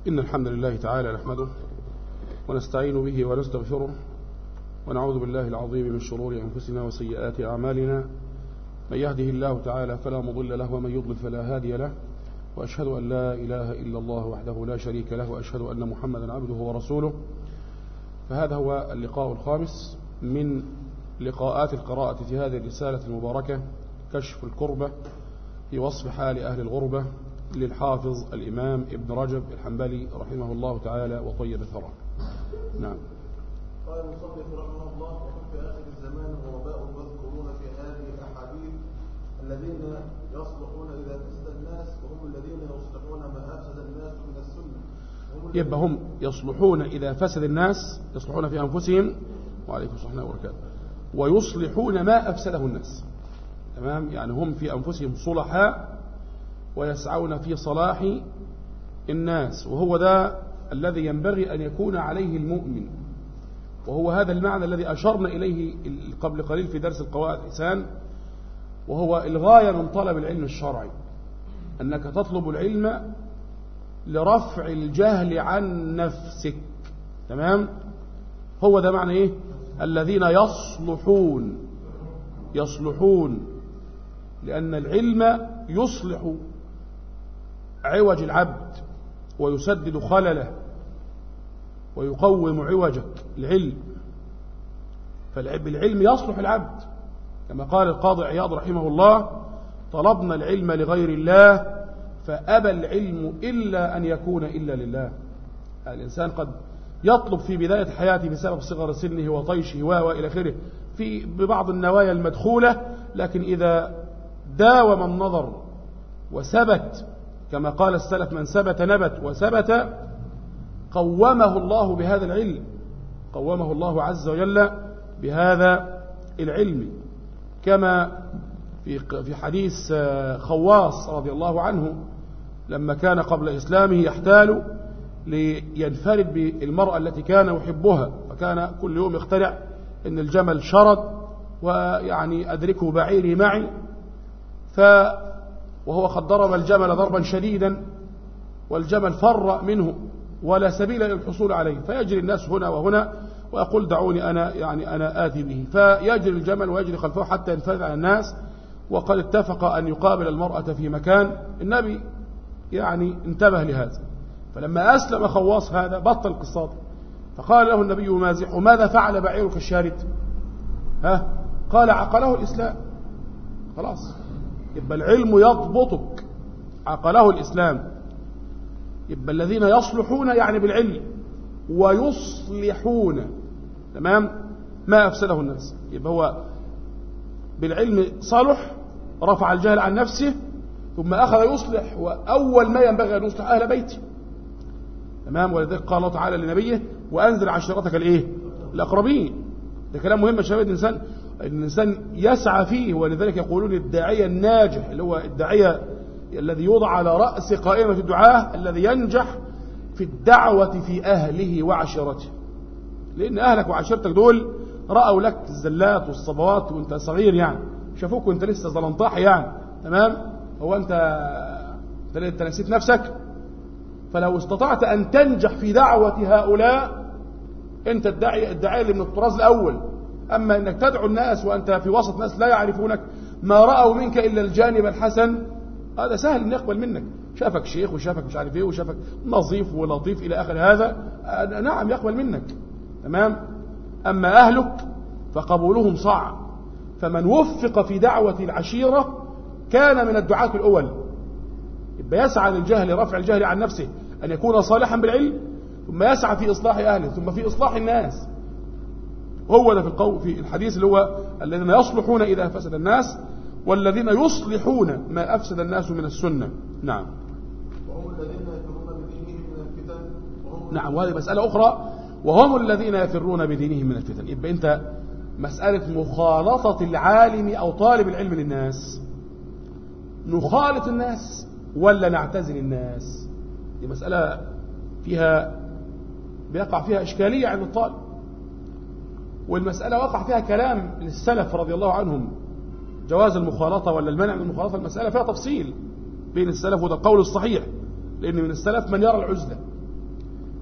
إن الحمد لله تعالى نحمده ونستعين به ونستغفره ونعوذ بالله العظيم من شرور أنفسنا وسيئات أعمالنا من يهده الله تعالى فلا مضل له ومن يضلل فلا هادي له وأشهد أن لا إله إلا الله وحده لا شريك له وأشهد أن محمدا عبده ورسوله فهذا هو اللقاء الخامس من لقاءات القراءة في هذه الرسالة المباركة كشف الكربة في وصف حال أهل الغربة للحافظ الإمام ابن رجب الحنبلي رحمه الله تعالى وطيب ثرى نعم قال المصنف رحمه الله وهم في آخر الزمان غرباء مذكورون في هذه الأحاديث الذين يصلحون إذا فسد الناس وهم الذين يصلحون ما أفسد الناس من السنة هم يبقى هم يصلحون إذا فسد الناس يصلحون في أنفسهم وعليكم الصلاة وبركاته ويصلحون ما أفسده الناس تمام يعني هم في أنفسهم صلحاء ويسعون في صلاح الناس وهو ده الذي ينبغي أن يكون عليه المؤمن وهو هذا المعنى الذي أشرنا إليه قبل قليل في درس القواعد الإحسان وهو الغاية من طلب العلم الشرعي أنك تطلب العلم لرفع الجهل عن نفسك تمام هو ده معنى إيه الذين يصلحون يصلحون لأن العلم يصلح عوج العبد ويسدد خلله ويقوم عوجك العلم فالعلم يصلح العبد كما قال القاضي عياض رحمه الله طلبنا العلم لغير الله فأبى العلم إلا أن يكون إلا لله الإنسان قد يطلب في بداية حياته بسبب صغر سنه وطيشه وإلى آخره في ببعض النوايا المدخولة لكن إذا داوم النظر وثبت كما قال السلف من ثبت نبت وثبت قومه الله بهذا العلم قومه الله عز وجل بهذا العلم كما في في حديث خواص رضي الله عنه لما كان قبل إسلامه يحتال لينفرد بالمرأة التي كان يحبها فكان كل يوم يخترع ان الجمل شرد ويعني أدركه بعيري معي ف وهو قد ضرب الجمل ضربا شديدا والجمل فر منه ولا سبيل إلى الحصول عليه فيجري الناس هنا وهنا ويقول دعوني أنا يعني أنا آتي به فيجري الجمل ويجري خلفه حتى ينفذ على الناس وقد اتفق أن يقابل المرأة في مكان النبي يعني انتبه لهذا فلما أسلم خواص هذا بطل قصاته فقال له النبي مازح ماذا فعل بعيرك الشارد ها قال عقله الإسلام خلاص يبقى العلم يضبطك عقله الإسلام يبقى الذين يصلحون يعني بالعلم ويصلحون تمام ما أفسده الناس يبقى هو بالعلم صلح رفع الجهل عن نفسه ثم أخذ يصلح وأول ما ينبغي أن يصلح أهل بيته تمام ولذلك قال الله تعالى لنبيه وأنزل عشيرتك الإيه الأقربين ده كلام مهم يا شباب الإنسان الإنسان يسعى فيه ولذلك يقولون الداعية الناجح اللي هو الداعية الذي يوضع على رأس قائمة الدعاة الذي ينجح في الدعوة في أهله وعشيرته لأن أهلك وعشيرتك دول رأوا لك الزلات والصبوات وانت صغير يعني شافوك وانت لسه زلنطاح يعني تمام هو انت انت نسيت نفسك فلو استطعت أن تنجح في دعوة هؤلاء انت الداعية الداعية اللي من الطراز الأول أما أنك تدعو الناس وأنت في وسط ناس لا يعرفونك ما رأوا منك إلا الجانب الحسن هذا سهل أن يقبل منك شافك شيخ وشافك مش عارف ايه وشافك نظيف ولطيف إلى آخر هذا نعم يقبل منك تمام أما أهلك فقبولهم صعب فمن وفق في دعوة العشيرة كان من الدعاة الأول يبقى يسعى للجهل رفع الجهل عن نفسه أن يكون صالحا بالعلم ثم يسعى في إصلاح أهله ثم في إصلاح الناس هو ده في القول في الحديث اللي هو الذين يصلحون إذا فسد الناس والذين يصلحون ما أفسد الناس من السنة نعم وهم الذين يفرون بدينهم من الفتن وهم نعم وهذه مسألة أخرى وهم الذين يفرون بدينهم من الفتن يبقى أنت مسألة مخالطة العالم أو طالب العلم للناس نخالط الناس ولا نعتزل الناس دي مسألة فيها بيقع فيها إشكالية عند الطالب والمسألة وقع فيها كلام للسلف رضي الله عنهم جواز المخالطة ولا المنع من المخالطة المسألة فيها تفصيل بين السلف وده القول الصحيح لأن من السلف من يرى العزلة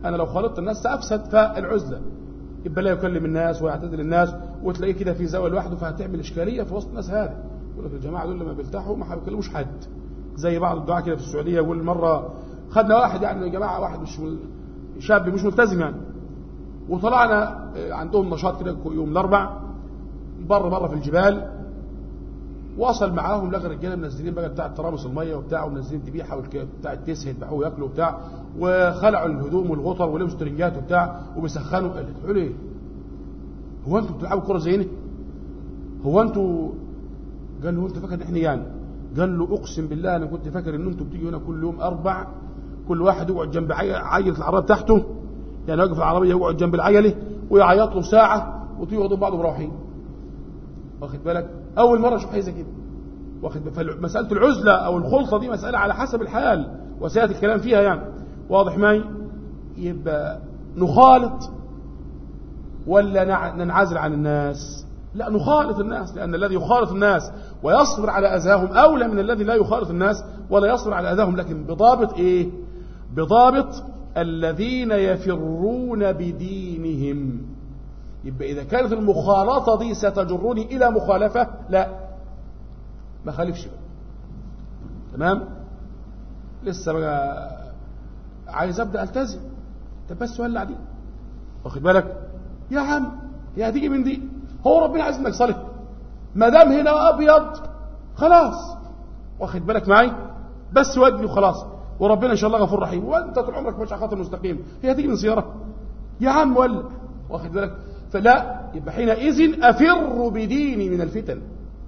أنا لو خالطت الناس سأفسد فالعزلة يبقى لا يكلم الناس ويعتدل الناس وتلاقيه كده في زاوية لوحده فهتعمل إشكالية في وسط الناس هذه يقول لك الجماعة دول لما بيلتحوا ما بيكلموش حد زي بعض الدعاة كده في السعودية يقول مرة خدنا واحد يعني يا جماعة واحد مش شاب مش ملتزم يعني وطلعنا عندهم نشاط كده يوم الأربع بره بره في الجبال وصل معاهم لقى رجاله منزلين بقى بتاع ترامس الميه وبتاع ومنزلين ذبيحه وبتاع التيس يذبحوه وياكلوا وبتاع وخلعوا الهدوم والغطر ولبسوا ترنجات وبتاع وبيسخنوا قال بتقولوا ايه؟ هو انتوا بتلعبوا كوره زينا؟ هو انتوا قال له انت فاكر ان احنا يعني؟ قال له اقسم بالله انا كنت فاكر ان انتوا بتيجوا هنا كل يوم اربع كل واحد يقعد جنب عيله العربيه بتاعته يعني يوقف العربيه يقعد جنب العجله ويعيط له ساعه وتيجوا يقعدوا بعض ورايحين واخد بالك اول مره اشوف حاجه زي كده واخد مساله العزله او الخلطه دي مساله على حسب الحال وسياتي الكلام فيها يعني واضح معي يبقى نخالط ولا ننعزل عن الناس لا نخالط الناس لأن الذي يخالط الناس ويصبر على أذاهم أولى من الذي لا يخالط الناس ولا يصبر على أذاهم لكن بضابط إيه بضابط الذين يفرون بدينهم يبقى إذا كانت المخالطة دي ستجرني إلى مخالفة لا ما خالفش بقى تمام لسه بقى عايز أبدأ ألتزم طب بس ولع دي واخد بالك يا عم هي هتيجي من دي هو ربنا عايز انك صالح ما دام هنا ابيض خلاص واخد بالك معي بس ودني وخلاص وربنا ان شاء الله غفور رحيم وانت طول عمرك ماشي على خط المستقيم هي هتيجي من سياره يا عم ولع واخد بالك فلا يبقى حينئذ افر بديني من الفتن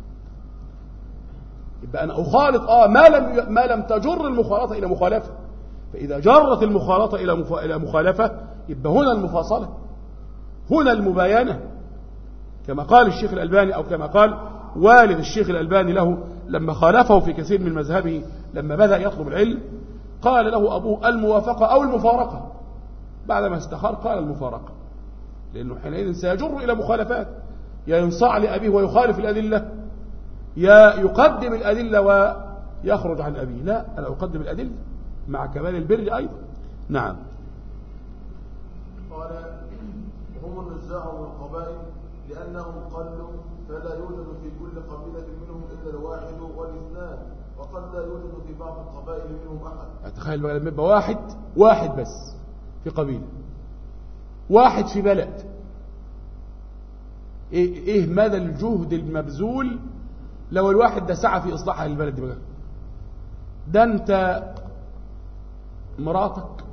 يبقى انا اخالط اه ما لم ما لم تجر المخالطه الى مخالفه فاذا جرت المخالطه الى الى مخالفه يبقى هنا المفاصله هنا المباينه كما قال الشيخ الألباني أو كما قال والد الشيخ الألباني له لما خالفه في كثير من مذهبه لما بدأ يطلب العلم قال له أبوه الموافقة أو المفارقة بعدما استخار قال المفارقة لأنه حينئذ سيجر إلى مخالفات يا ينصاع لأبيه ويخالف الأدلة يا يقدم الأدلة ويخرج عن أبيه لا أنا أقدم الأدلة مع كمال البر أيضا نعم قال هم النزاع من القبائل لأنهم قلوا فلا يوجد في كل قبيلة منهم إلا الواحد والاثنان وقد لا يوجد في بعض القبائل منهم أحد تخيل بقى لما يبقى واحد واحد بس في قبيلة واحد في بلد ايه, إيه مدى الجهد المبذول لو الواحد ده سعى في إصلاح البلد دي بقى ده أنت مراتك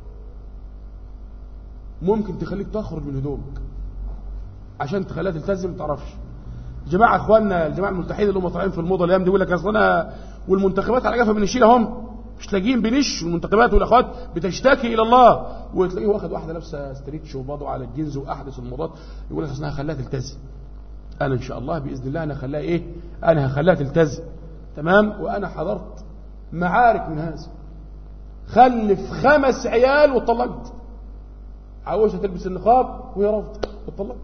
ممكن تخليك تخرج من هدومك عشان تخليها تلتزم ما تعرفش جماعه اخواننا الجماعه الملتحين اللي هم طالعين في الموضه الايام دي يقول لك اصل انا والمنتخبات على جفا بنشيلها هم مش لاقيين بنش والمنتخبات والاخوات بتشتكي الى الله وتلاقيه واخد واحده لابسه ستريتش وباضه على الجنز واحدث الموضات يقول لك اصل انا هخليها تلتزم انا ان شاء الله باذن الله انا هخليها ايه انا هخليها تلتزم تمام وانا حضرت معارك من هذا خلف خمس عيال واتطلقت عاوزها تلبس النقاب وهي رافضه اتطلقت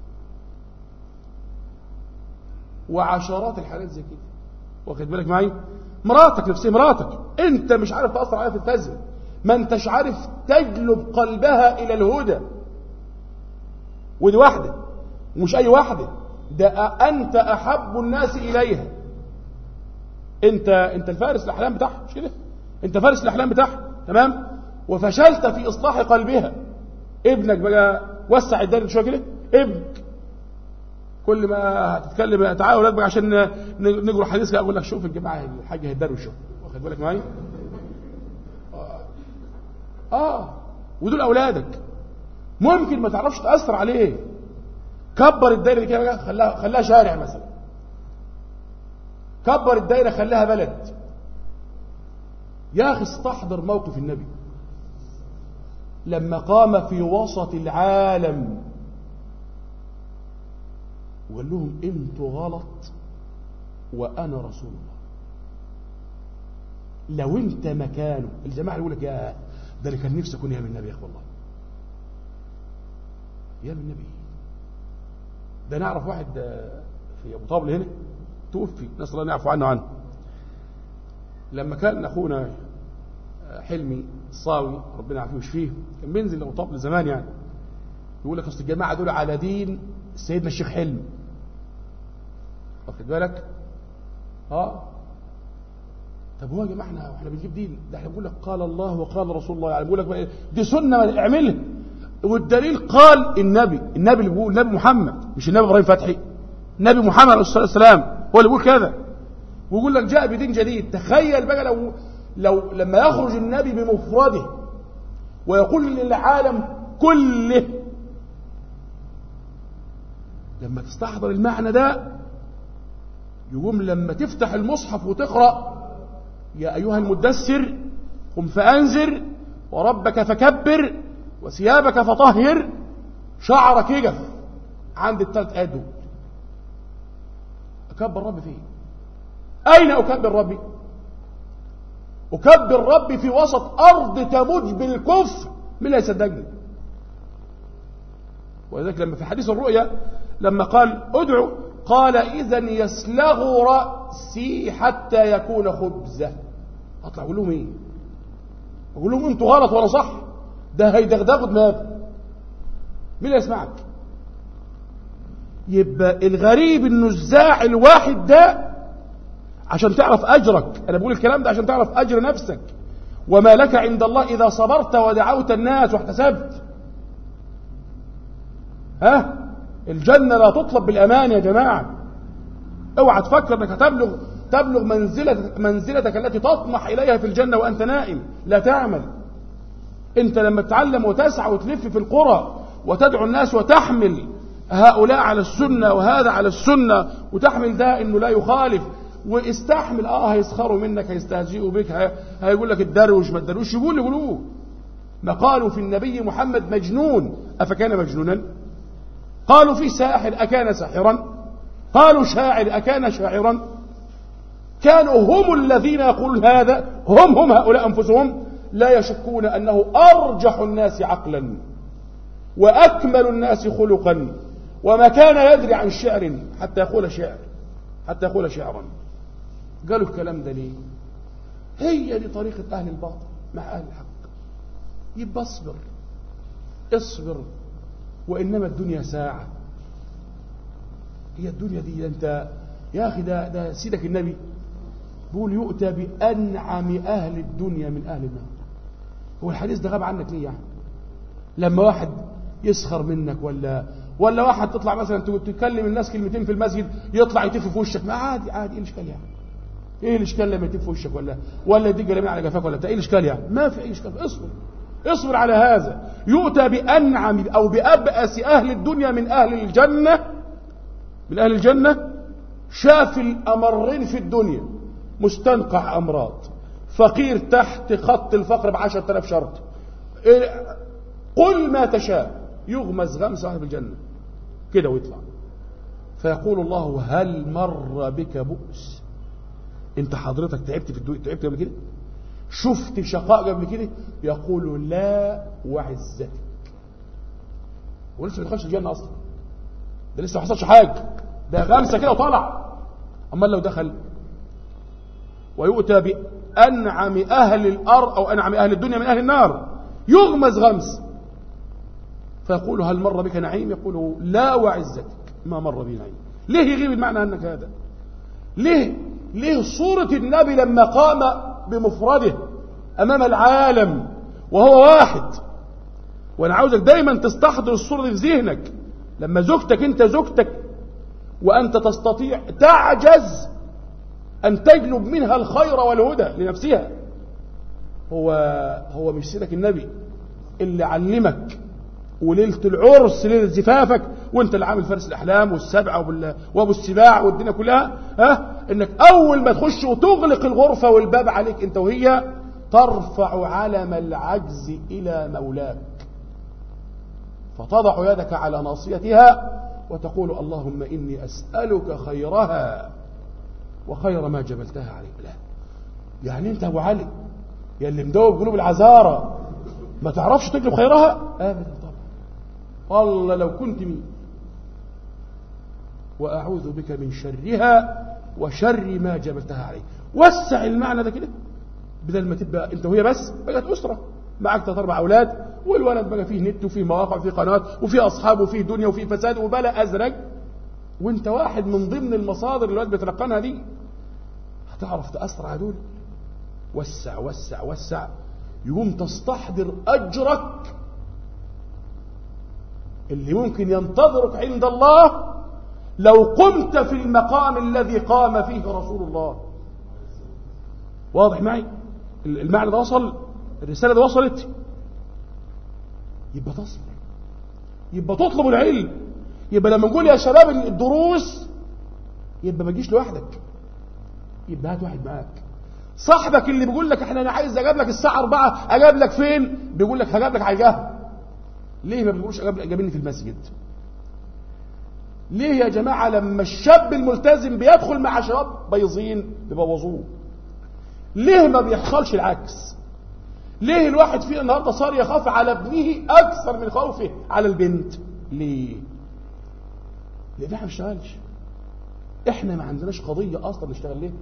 وعشرات الحالات زي كده واخد بالك معي مراتك نفسها مراتك انت مش عارف تاثر عليها في التزم ما انتش عارف تجلب قلبها الى الهدى ودي واحده ومش اي واحده ده انت احب الناس اليها انت انت الفارس الاحلام بتاعها مش كده انت فارس الاحلام بتاعها تمام وفشلت في اصلاح قلبها ابنك بقى وسع الدايره شويه كده ابنك كل ما هتتكلم تعالى اولاد بقى عشان نجروا حديث كده اقول لك شوف الجماعه الحاج هيداروا شوف واخد بالك معايا آه. اه ودول اولادك ممكن ما تعرفش تاثر عليه كبر الدايره دي كده خلاها خلاها شارع مثلا كبر الدايره خلاها بلد يا اخي استحضر موقف النبي لما قام في وسط العالم وقال لهم انتوا غلط وانا رسول الله لو انت مكانه الجماعه يقول لك يا ده انا كان نفسي اكون يا من النبي يا اخو الله يا من النبي ده نعرف واحد في ابو طابل هنا توفي نسال الله نعفو عنه عنه لما كان اخونا حلمي الصاوي ربنا يعافيه ويشفيه كان بينزل لو طبل زمان يعني يقول لك اصل الجماعه دول على دين سيدنا الشيخ حلمي واخد بالك اه طب هو يا جماعه احنا احنا بنجيب دين ده احنا بنقول لك قال الله وقال رسول الله يعني بيقول لك بقى إيه؟ دي سنه اعملها والدليل قال النبي النبي اللي بيقول النبي محمد مش النبي ابراهيم فتحي النبي محمد عليه الصلاه والسلام هو اللي بيقول كذا ويقول لك جاء بدين جديد تخيل بقى لو لو لما يخرج النبي بمفرده ويقول للعالم كله لما تستحضر المعنى ده يقوم لما تفتح المصحف وتقرأ يا أيها المدثر قم فأنذر وربك فكبر وثيابك فطهر شعرك يقف عند الثلاث آيات دول أكبر ربي فين أين أكبر ربي أكبر ربي في وسط أرض تمج بالكفر من لا يصدقني ولذلك لما في حديث الرؤيا لما قال ادعو قال إذا يسلغ رأسي حتى يكون خبزة أطلع أقول لهم إيه أقول لهم أنتوا غلط وأنا صح ده هيدغدغوا دماغي مين اللي يسمعك يبقى الغريب النزاع الواحد ده عشان تعرف أجرك أنا بقول الكلام ده عشان تعرف أجر نفسك وما لك عند الله إذا صبرت ودعوت الناس واحتسبت ها الجنة لا تطلب بالأمان يا جماعة اوعى تفكر انك هتبلغ تبلغ منزلتك, منزلتك التي تطمح إليها في الجنة وأنت نائم لا تعمل انت لما تتعلم وتسعى وتلف في القرى وتدعو الناس وتحمل هؤلاء على السنة وهذا على السنة وتحمل ده انه لا يخالف واستحمل اه هيسخروا منك هيستهزئوا بك هيقول لك الدروش ما الدروش يقول يقولوه ما قالوا في النبي محمد مجنون أفكان مجنونا قالوا في ساحر أكان ساحرا قالوا شاعر أكان شاعرا كانوا هم الذين يقولون هذا هم هم هؤلاء أنفسهم لا يشكون أنه أرجح الناس عقلا وأكمل الناس خلقا وما كان يدري عن شعر حتى يقول شعر حتى يقول شعرا قالوا الكلام ده ليه هي دي طريقة أهل الباطل مع أهل الحق يبقى اصبر اصبر وإنما الدنيا ساعة هي الدنيا دي أنت يا أخي ده, ده سيدك النبي بيقول يؤتى بأنعم أهل الدنيا من أهل النار هو الحديث ده غاب عنك ليه يعني لما واحد يسخر منك ولا ولا واحد تطلع مثلا تكلم الناس كلمتين في المسجد يطلع يتف في وشك ما عادي عادي ايه الاشكال يعني ايه الاشكال لما يتف في وشك ولا ولا يديك جلمين على جفاك ولا بتاع ايه الاشكال يعني ما في اي اشكال اصبر اصبر على هذا يؤتى بانعم او بابأس اهل الدنيا من اهل الجنه من اهل الجنه شاف الامرين في الدنيا مستنقع امراض فقير تحت خط الفقر بعشرة آلاف شرط قل ما تشاء يغمز غمس صاحب الجنة كده ويطلع فيقول الله هل مر بك بؤس انت حضرتك تعبت في الدنيا تعبت قبل كده شفت شقاء قبل كده يقول لا وعزتك ولسه ما دخلش الجنة اصلا ده لسه ما حصلش حاجة ده غمسة كده وطلع اما لو دخل ويؤتى بأنعم أهل الأرض أو أنعم أهل الدنيا من أهل النار يغمز غمس فيقول هل مر بك نعيم يقول لا وعزتك ما مر بي نعيم ليه يغيب المعنى أنك هذا ليه ليه صورة النبي لما قام بمفرده أمام العالم وهو واحد وأنا عاوزك دايما تستحضر الصورة دي في ذهنك لما زوجتك أنت زوجتك وأنت تستطيع تعجز أن تجلب منها الخير والهدى لنفسها هو هو مش سيدك النبي اللي علمك وليلة العرس ليلة زفافك وانت اللي عامل فارس الأحلام والسبعة وابو السباع والدنيا كلها ها انك اول ما تخش وتغلق الغرفة والباب عليك انت وهي ترفع علم العجز الى مولاك فتضع يدك على ناصيتها وتقول اللهم إني أسألك خيرها وخير ما جبلتها عليه لا يعني انت ابو علي يا اللي مدوب قلوب العذارى ما تعرفش تجلب خيرها ابدا طبعا والله لو كنت مين واعوذ بك من شرها وشر ما جبلتها عليه وسع المعنى ده كده بدل ما تبقى انت وهي بس بقت اسره معك ثلاث اربع اولاد والولد بقى فيه نت وفيه مواقع وفيه قناه وفيه اصحاب وفيه دنيا وفيه فساد وبلا ازرق وانت واحد من ضمن المصادر اللي الواد بيتلقنها دي هتعرف تاثر على دول وسع وسع وسع يقوم تستحضر اجرك اللي ممكن ينتظرك عند الله لو قمت في المقام الذي قام فيه رسول الله واضح معي المعنى ده وصل الرسالة دي وصلت يبقى تصبر يبقى تطلب العلم يبقى لما نقول يا شباب الدروس يبقى ما تجيش لوحدك يبقى هات واحد معاك صاحبك اللي بيقول لك احنا انا عايز اجاب لك الساعه 4 اجاب لك فين بيقول لك هجاب لك على القهوه ليه ما بتقولوش اجاب جابني في المسجد ليه يا جماعه لما الشاب الملتزم بيدخل مع شباب بيضين بيبوظوه ليه ما بيحصلش العكس ليه الواحد فينا النهارده صار يخاف على ابنه اكثر من خوفه على البنت ليه لان احنا ما بنشتغلش احنا ما عندناش قضيه اصلا نشتغل ليه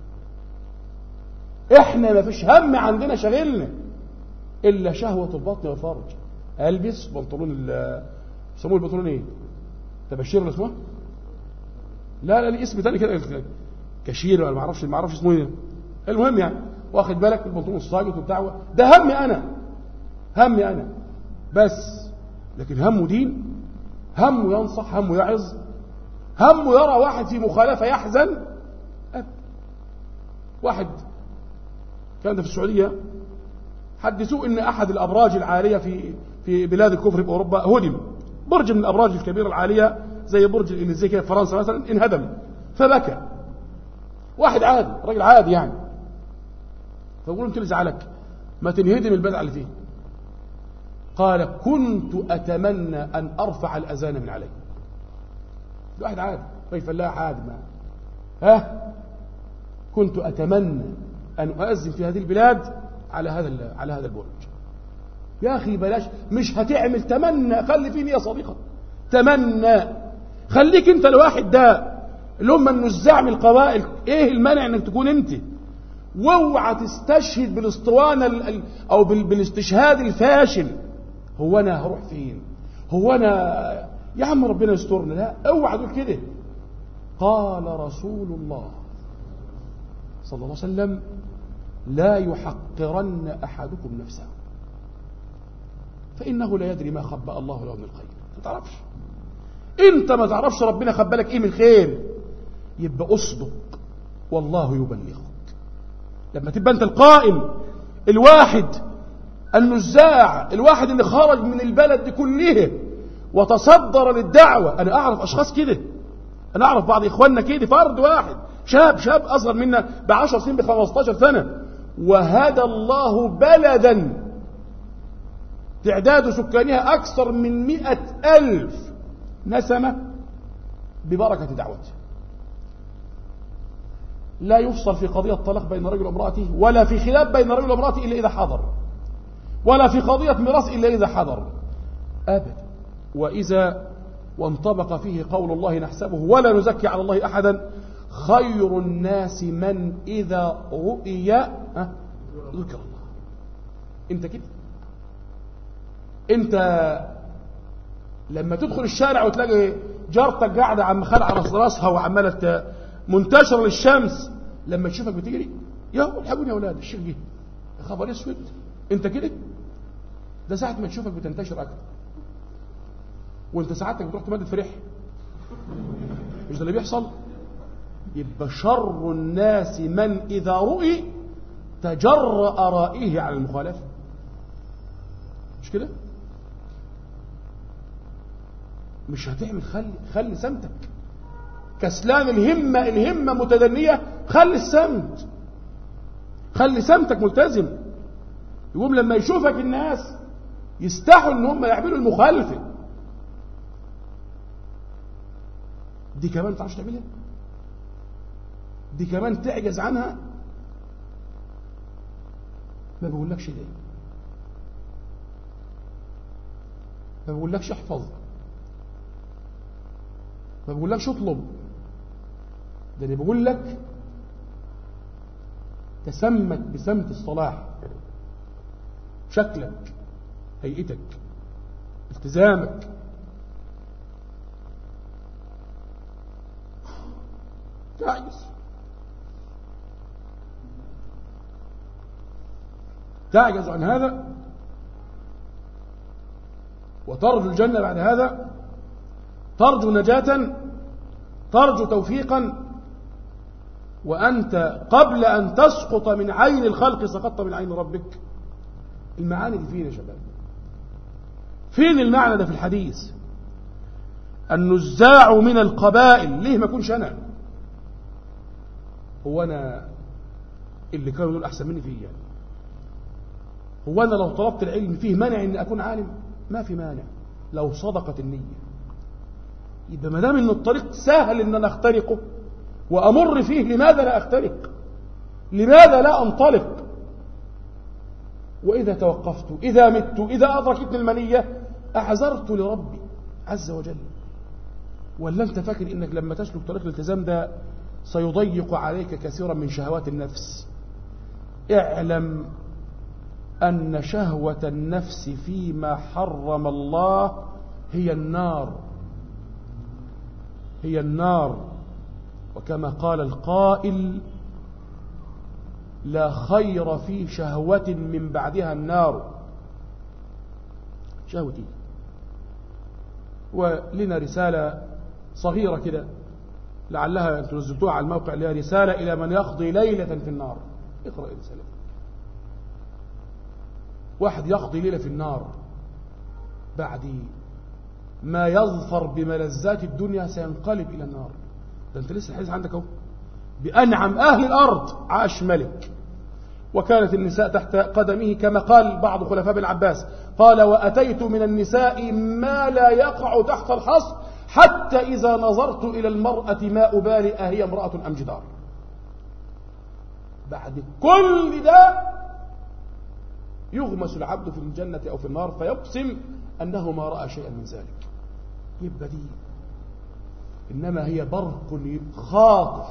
احنا ما فيش هم عندنا شاغلنا الا شهوه البطن والفرج البس بنطلون ال بيسموه البنطلون ايه تبشير ولا اسمه لا لا ليه اسم تاني كده كشير ولا ما اعرفش ما اعرفش اسمه ايه المهم يعني واخد بالك البنطلون الساقط وبتاع ده همي انا همي انا بس لكن همه دين همه ينصح همه يعظ همه يرى واحد في مخالفه يحزن أب. واحد كان ده في السعوديه حدثوه ان احد الابراج العاليه في في بلاد الكفر في اوروبا هدم برج من الابراج الكبيره العاليه زي برج الاليزيه كده في فرنسا مثلا انهدم فبكى واحد عادي راجل عادي يعني فقولوا انت اللي زعلك ما تنهدم البدعه اللي فيه قال كنت اتمنى ان ارفع الاذان من علي واحد عادي طيب فلاح عادي ما ها كنت اتمنى ان اؤذن في هذه البلاد على هذا على هذا البرج يا اخي بلاش مش هتعمل تمنى خلي فيه نيه صديقه تمنى خليك انت الواحد ده اللي هم النزاع من القبائل ايه المانع انك تكون انت واوعى تستشهد بالاسطوانه او بالاستشهاد الفاشل هو انا هروح فين هو انا يا عم ربنا يسترنا لا اوعى تقول كده قال رسول الله صلى الله عليه وسلم لا يحقرن احدكم نفسه فانه لا يدري ما خبأ الله له من الخير ما تعرفش انت ما تعرفش ربنا خبى لك ايه من خير يبقى اصدق والله يبلغك لما تبقى انت القائم الواحد النزاع الواحد اللي خرج من البلد دي كلها وتصدر للدعوة أنا أعرف أشخاص كده أنا أعرف بعض إخواننا كده فرد واحد شاب شاب أصغر منا بعشر سنين بخمستاشر سنة وهدى الله بلدا تعداد سكانها أكثر من مئة ألف نسمة ببركة دعوته لا يفصل في قضية طلاق بين رجل وامرأته ولا في خلاف بين رجل وامرأته إلا إذا حضر ولا في قضية ميراث إلا إذا حضر أبدا وإذا وانطبق فيه قول الله نحسبه ولا نزكي على الله أحدا خير الناس من إذا رؤي ذكر الله أنت كده أنت لما تدخل الشارع وتلاقي جارتك قاعدة عم خلع راس راسها وعمالة منتشرة للشمس لما تشوفك بتجري يا الحقوني يا اولاد الشيخ جه خبر اسود انت كده ده ساعة ما تشوفك بتنتشر اكتر وانت ساعتك بتروح تمدد فرح مش ده اللي بيحصل يبقى شر الناس من إذا رؤي تجرأ رائه على المخالفة مش كده مش هتعمل خلي خلي سمتك كسلان الهمة الهمة متدنية خلي السمت خلي سمتك ملتزم يقوم لما يشوفك الناس يستحوا ان هم يعملوا المخالفة دي كمان تعرفش تعملها دي كمان تعجز عنها ما بقولكش ليه ما بقولكش احفظ ما بقولكش اطلب ده انا بقول لك تسمت بسمت الصلاح شكلك هيئتك التزامك تعجز تعجز عن هذا وترجو الجنة بعد هذا ترجو نجاة ترجو توفيقا وأنت قبل أن تسقط من عين الخلق سقطت من عين ربك المعاني دي فين يا شباب فين المعنى ده في الحديث النزاع من القبائل ليه ما اكونش انا هو انا اللي كانوا دول احسن مني فيه يعني هو انا لو طلبت العلم فيه مانع ان اكون عالم ما في مانع لو صدقت النيه يبقى ما دام ان الطريق سهل ان انا اخترقه وامر فيه لماذا لا اخترق لماذا لا انطلق واذا توقفت اذا مت اذا ادركتني المنيه اعذرت لربي عز وجل ولا انت فاكر انك لما تسلك طريق الالتزام ده سيضيق عليك كثيرا من شهوات النفس اعلم ان شهوه النفس فيما حرم الله هي النار هي النار وكما قال القائل لا خير في شهوة من بعدها النار شهوتي ولنا رسالة صغيرة كده لعلها انتم نزلتوها على الموقع لها رسالة إلى من يقضي ليلة في النار اقرأ الرسالة واحد يقضي ليلة في النار بعد ما يظفر بملذات الدنيا سينقلب إلى النار ده أنت لسه الحديث عندك اهو بأنعم أهل الأرض عاش ملك وكانت النساء تحت قدمه كما قال بعض خلفاء بن عباس قال وأتيت من النساء ما لا يقع تحت الحصر حتى إذا نظرت إلى المرأة ما أبالي أهي امرأة أم جدار بعد كل ده يغمس العبد في الجنة أو في النار فيقسم أنه ما رأى شيئا من ذلك يبقى دي إنما هي برق خاطف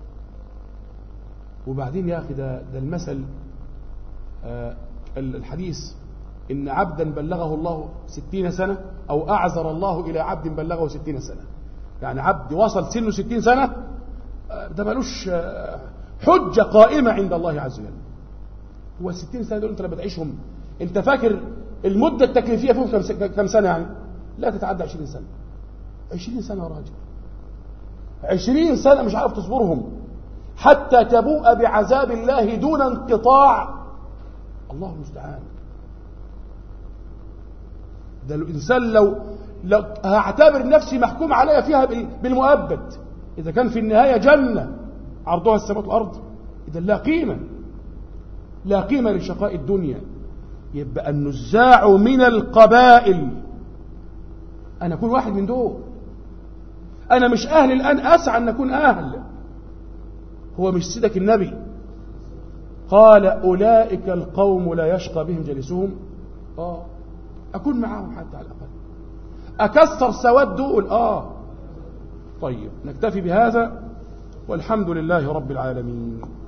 وبعدين يا أخي ده, ده المثل آه الحديث إن عبدا بلغه الله ستين سنة أو أعذر الله إلى عبد بلغه ستين سنة يعني عبد وصل سنه ستين سنة آه ده ملوش آه حجة قائمة عند الله عز وجل هو الستين سنة دول أنت لما تعيشهم أنت فاكر المدة التكليفية فيهم كم سنة يعني لا تتعدى عشرين سنة عشرين سنة يا راجل عشرين سنة مش عارف تصبرهم حتى تبوء بعذاب الله دون انقطاع الله المستعان ده الإنسان لو لو هعتبر نفسي محكوم عليها فيها بالمؤبد إذا كان في النهاية جنة عرضها السماوات والأرض إذا لا قيمة لا قيمة لشقاء الدنيا يبقى النزاع من القبائل أنا أكون واحد من دول أنا مش أهل الآن أسعى أن أكون أهل هو مش سيدك النبي قال أولئك القوم لا يشقى بهم جلسهم آه أكون معاهم حتى على الأقل أكسر سواد دول آه طيب نكتفي بهذا والحمد لله رب العالمين